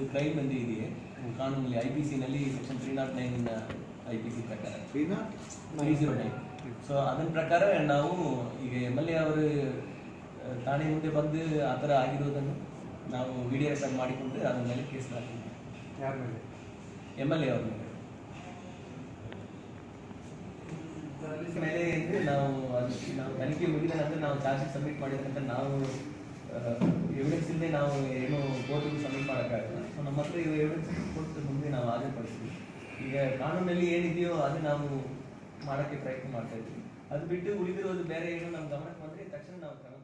crime ಬಂದಿದೆಯೇ ಕಾನೂನಲ್ಲಿ I P ಸಿನಲ್ಲಿ section three not nine I P C ಪ್ರಕಾರ ತ್ರೀ ಜೀರೋ ನೈನ್ ಸೊ ಅದರ ಪ್ರಕಾರ ನಾವು ಈಗ ಎಮ್ ಎಲ್ ಎ ಅವರು ಆ, ಠಾಣೆ ಮುಂದೆ ಬಂದು ಆ ಥರ ಆಗಿರೋದನ್ನು ನಾವು ವಿಡಿಯೋ ರೆಕಾರ್ಡ್ ಮಾಡಿಕೊಂಡು ಅದ್ರ ಮೇಲೆ ಕೇಸ್ ಹಾಕಿದ್ವಿ ಯಾರ ಮೇಲೆ ಎಮ್ ಎಲ್ ಎ ಅವ್ರ ಮೇಲೆ ಮೇಲೆ ಇದ್ದು ನಾವು ಅದಕ್ಕೆ ನಾವು ತನಿಖೆ ಮುಗಿದ ನಂತರ ನಾವು ಚಾರ್ಜ್ ಶೀಟ್ ಸಬ್ಮಿಟ್ ಮಾಡಿದ ನಂತರ ನಾವು ಎವಿಡೆನ್ಸ್ ಇಲ್ಲದೆ ನಾವು ಏನು ಕೋರ್ಟಿಗೆ ಸಬ್ಮಿಟ್ ಮಾಡೋಕ್ಕಾಗಲ್ಲ ಸೊ ನಮ್ಮ ಹತ್ರ ಇರೋ ಎವಿಡೆನ್ಸ್ ಕೋರ್ಟ್ ಮುಂದೆ ನಾವು ಹಾಜರುಪಡಿಸ್ತೀವಿ ಈಗ ಕಾನೂನಲ್ಲಿ ಏನಿದೆಯೋ ಅದು ನಾವು ಮಾಡೋಕ್ಕೆ ಪ್ರಯತ್ನ ಮಾಡ್ತಾ ಇದ್ದೀವಿ ಅದು ಬಿಟ್ಟು ಉಳಿದಿರೋದು ಬೇರೆ ಏನು ನಮ್ಮ ಗಮನಕ್ಕೆ ಬಂದರೆ ತಕ್ಷಣ ನಾವು ಕ್ರಮ